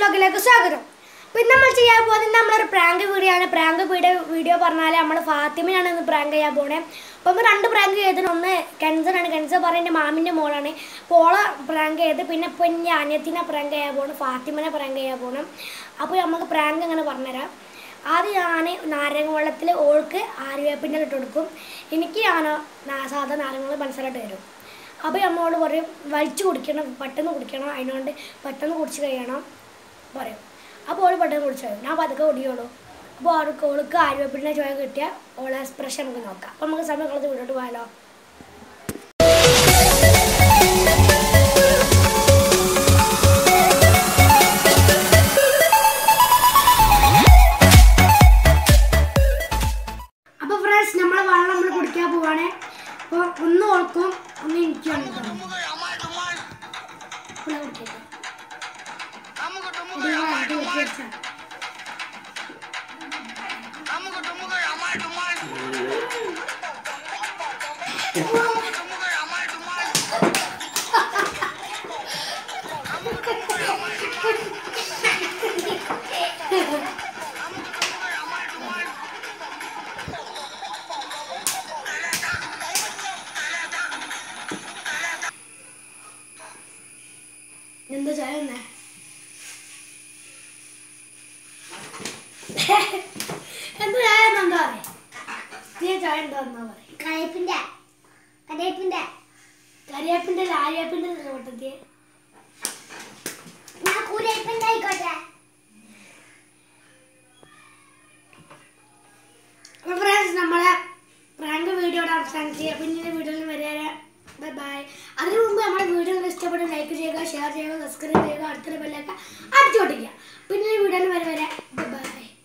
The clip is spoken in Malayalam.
വ്ലോഗിലേക്ക് സ്വാഗതം പിന്നെ നമ്മൾ ചെയ്യാൻ പോകുന്നത് നമ്മളൊരു പ്രാങ്ക് വീഡിയോ ആണ് പ്രാങ്ക് വീഡിയോ വീഡിയോ പറഞ്ഞാൽ നമ്മൾ ഫാത്തിമയാണ് ഇന്ന് പ്രാങ്ക് ചെയ്യാൻ പോണേ അപ്പോൾ നമ്മൾ രണ്ട് പ്രാങ്ക് ചെയ്തതിന് ഒന്ന് കെൻസനാണ് കെൻസർ പറയുന്നത് മാമിൻ്റെ മോളാണ് അപ്പോൾ ഓളെ പ്രാങ്ക് ചെയ്ത് പിന്നെ ഇപ്പോൾ ഇനി അനിയത്തിനെ പ്രാങ്ക് ചെയ്യാൻ പോകണം ഫാത്തിമനെ പ്രാങ്ക് ചെയ്യാൻ പോകണം അപ്പോൾ നമുക്ക് പ്രാങ്ക് അങ്ങനെ പറഞ്ഞുതരാം ആദ്യം ഞാൻ നാരങ്ങ വെള്ളത്തിൽ ഓൾക്ക് ആര്യവേപ്പിൻ്റെ ഇട്ട് കൊടുക്കും എനിക്ക് ഞാൻ സാധാ നാരങ്ങ വെള്ളം പഞ്ചസാരട്ട് തരും അപ്പോൾ നമ്മളോട് പറയും വലിച്ചു കുടിക്കണം പെട്ടെന്ന് കുടിക്കണം അതിനോണ്ട് പെട്ടെന്ന് കുടിച്ച് കഴിയണം പറയും അപ്പോൾ ഓൾ പെട്ടെന്ന് കുടിച്ചു കഴിയും ഞാൻ പതുക്കെ കുടിയുള്ളൂ അപ്പോൾ അവർക്ക് ഓൾക്ക് ആര്യവേപ്പിൻ്റെ ചോയ കിട്ടിയാൽ ഓളെ എക്സ്പ്രഷൻ നമുക്ക് നോക്കാം അപ്പോൾ നമുക്ക് സമയം കളത്ത് വിട്ടോട്ട് പോയാലോ അപ്പോൾ ഫ്രണ്ട്സ് നമ്മളെ വെള്ളം നമ്മൾ കുടിക്കാൻ പോവാണ് അപ്പോൾ ഒന്ന് ഓൾക്കും ഒന്ന് എനിക്കാണ് കേട്ടോ. ഇവിടെ കുടിക്കട്ടെ. ഇത് ഞാൻ ഇത് വെച്ച് വെച്ചാ. എന്താ ചായ തന്നെ എന്താ ചായ എന്താ പറയാ തീയ ചായ എന്താ എന്നാ പറയാ കരേപ്പിന്റെ കരേപ്പിന്റെ കരിയാപ്പിന്റെ ആര്യപ്പിന്റെ ചോട്ടത്തിയെ ഞാൻ കൂരേപ്പിന്റെ ആയിക്കോട്ടെ അപ്പോൾ ഫ്രണ്ട്സ് നമ്മളെ പ്രാങ്ക് വീഡിയോയുടെ അവസാനിച്ച് പിന്നെ വീഡിയോയിൽ വരെ ബൈ ബൈ അതിനു മുമ്പ് നമ്മുടെ വീഡിയോ ഇഷ്ടപ്പെട്ട ലൈക്ക് ചെയ്യുക ഷെയർ ചെയ്യുക സബ്സ്ക്രൈബ് ചെയ്യുക അടുത്തൊരു ബെല്ലൊക്കെ അടിച്ചു പൊട്ടിക്കുക പിന്നെ വീഡിയോയിൽ വരെ വരെ ബൈ ബൈ